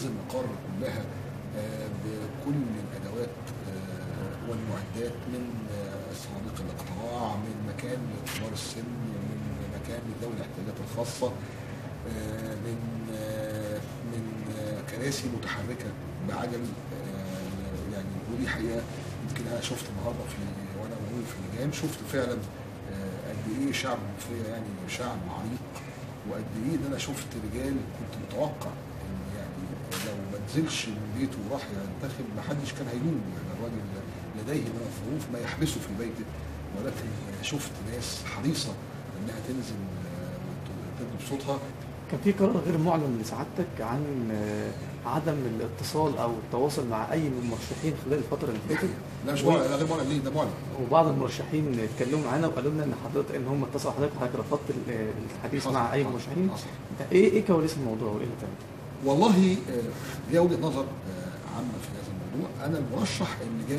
تجهيز المقر كلها آه، بكل الادوات آه، والمعدات من آه، صناديق الاقتراع من مكان لكبار السن من مكان لذوي الاحتياجات الخاصه آه، من آه، من آه، كراسي متحركه بعجل آه، يعني ودي حقيقه يمكن انا شفت النهارده في وانا موجود في اللجان شفت فعلا آه، قد ايه شعب المنوفيه يعني شعب عريق وقد ايه ان انا شفت رجال كنت متوقع ان يعني لو ما نزلش من بيته وراح ينتخب ما حدش كان هيلومه يعني الراجل لديه من الظروف ما يحبسه في بيته ولكن شفت ناس حريصه انها تنزل آه، وتضرب صوتها كان في قرار غير معلن لسعادتك عن آه، عدم الاتصال او التواصل مع اي من المرشحين خلال الفتره اللي فاتت لا مش معلن لا غير معلن ليه ده معلن وبعض المرشحين اتكلموا معانا وقالوا لنا ان حضرتك ان هم اتصلوا حضرتك وحضرتك رفضت ال- الحديث حصل، مع اي حصل، مرشحين حصل. انت ايه ايه كواليس الموضوع وايه اللي تم؟ والله آه، ليا وجهه نظر آه، عامه في هذا الموضوع انا المرشح اللي جاي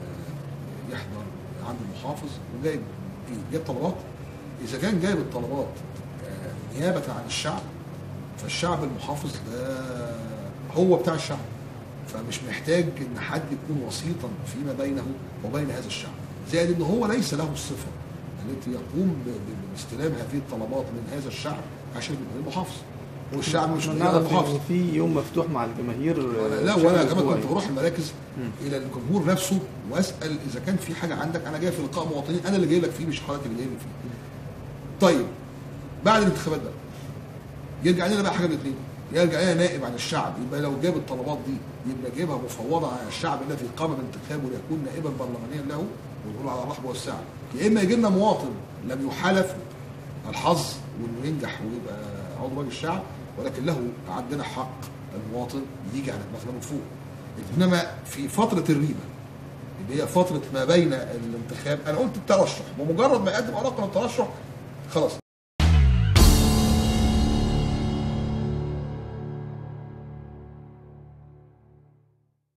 آه، يحضر عند المحافظ وجايب ايه جايب طلبات اذا كان جايب الطلبات آه، نيابه عن الشعب فالشعب المحافظ ده هو بتاع الشعب فمش محتاج ان حد يكون وسيطا فيما بينه وبين هذا الشعب زائد ان هو ليس له الصفه التي يقوم ب- ب- باستلام هذه الطلبات من هذا الشعب عشان يبقى المحافظ والشعب مش احنا محتاج نعرف المحافظ ان في يوم مفتوح مع الجماهير أنا آه، لا بشكل وانا كمان أسبوعي. كنت بروح المراكز مم. الى الجمهور نفسه واسال اذا كان في حاجه عندك انا جاي في لقاء مواطنين انا اللي جاي لك فيه مش حضرتك اللي جاي لي فيه. طيب بعد الانتخابات بقى يرجع لنا بقى حاجه من الاثنين يرجع لنا نائب عن الشعب يبقى لو جاب الطلبات دي يبقى جايبها مفوضه عن الشعب الذي قام بانتخابه ليكون نائبا برلمانيا له ونقول على الرحب والسعه يا اما يجي لنا مواطن لم يحالف الحظ وانه ينجح ويبقى عضو مجلس الشعب ولكن له عندنا حق المواطن يجي على دماغنا من فوق انما في فتره الريبه اللي هي فتره ما بين الانتخاب انا قلت الترشح بمجرد ما يقدم اوراق الترشح خلاص